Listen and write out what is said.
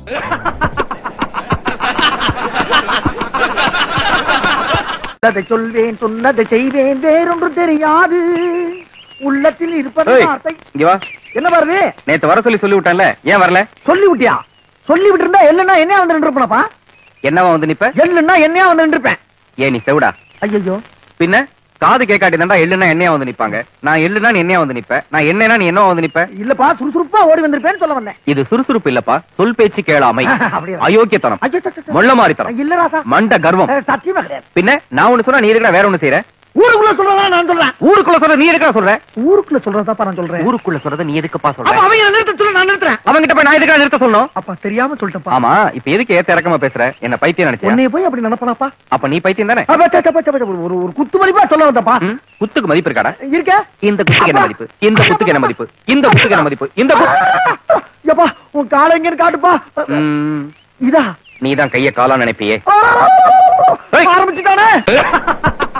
உள்ளதை சொல்வேன் சொன்னதை செய்வேன் வேறொன்று தெரியாது உள்ளத்தில் இருப்பது ஏய், வார்த்தை இங்க வா என்ன வருது நேத்து வர சொல்லி சொல்லி விட்டேன்ல ஏன் வரல சொல்லி விட்டியா சொல்லி விட்டு இருந்தா எல்லுன்னா என்னையா வந்து நின்றுப்பனப்பா என்னவா வந்து நிப்ப எல்லுன்னா என்னையா வந்து நின்றுப்பேன் ஏன் நீ செவிடா ஐயோ பின்ன காது கேட்காட்டி தாண்டா எள்ளுனா என்னையா வந்து நிப்பாங்க நான் எள்ளுனா நீ என்னையா வந்து நிப்ப நான் என்னன்னா நீ என்னவா வந்து நிப்ப இல்லப்பா சுறுசுறுப்பா ஓடி வந்திருப்பேன்னு சொல்ல வந்தேன் இது சுறுசுறுப்பு இல்லப்பா சொல் பேச்சு கேளாமை அப்படியா? அயோக்கியத்தனம் ஐயோ, ச, ச, ச. மொள்ள மாறித்தனம் இல்ல ராசா மண்ட கர்வம் அஹ், சத்தியமா கிடையாது பின்ன நான் ஒண்ணு சொன்னா நீ இருக்கா வேற ஒண்ணு செய்யற ஊருக்குள்ள சொல்றதா நான் சொல்றேன் ஊருக்குள்ள சொல்ற நீ இருக்கா சொல்ற ஊருக்குள்ள சொல்றதாப்பா நான் சொல்றேன் ஊருக்குள்ள சொல்றத நீ எதுக்குப்பா அப்ப சொல்ற அவன் நிறுத்த சொல்ல நான் நிறுத்துறேன் அவங்கிட்ட போய் நான் எதுக்கா நிறுத்த சொல்லணும் அப்பா தெரியாம சொல்லிட்டப்பா ஆமா இப்ப எதுக்கு ஏத்த இறக்கமா பேசுற என்ன பைத்தியம் நினைச்சியா உன்னைய போய் அப்படி நினைப்பனாப்பா அப்ப நீ பைத்தியம் தானே அப்ப, ச, ச, ச, ச, ஒரு ஒரு குத்து மதிப்பா சொல்ல வந்தப்பா ம்? குத்துக்கு மதிப்பு இருக்காடா இருக்க இந்த குத்துக்கு என்ன மதிப்பு இந்த குத்துக்கு என்ன மதிப்பு இந்த குத்துக்கு என்ன மதிப்பு இந்த குத்து- எப்பா உன் காலை எங்கன்னு காட்டுப்பா ம், இதா நீதான் கைய காலா நினைப்பியே ஆ! ஏய். ஆரம்பிச்சுட்டானே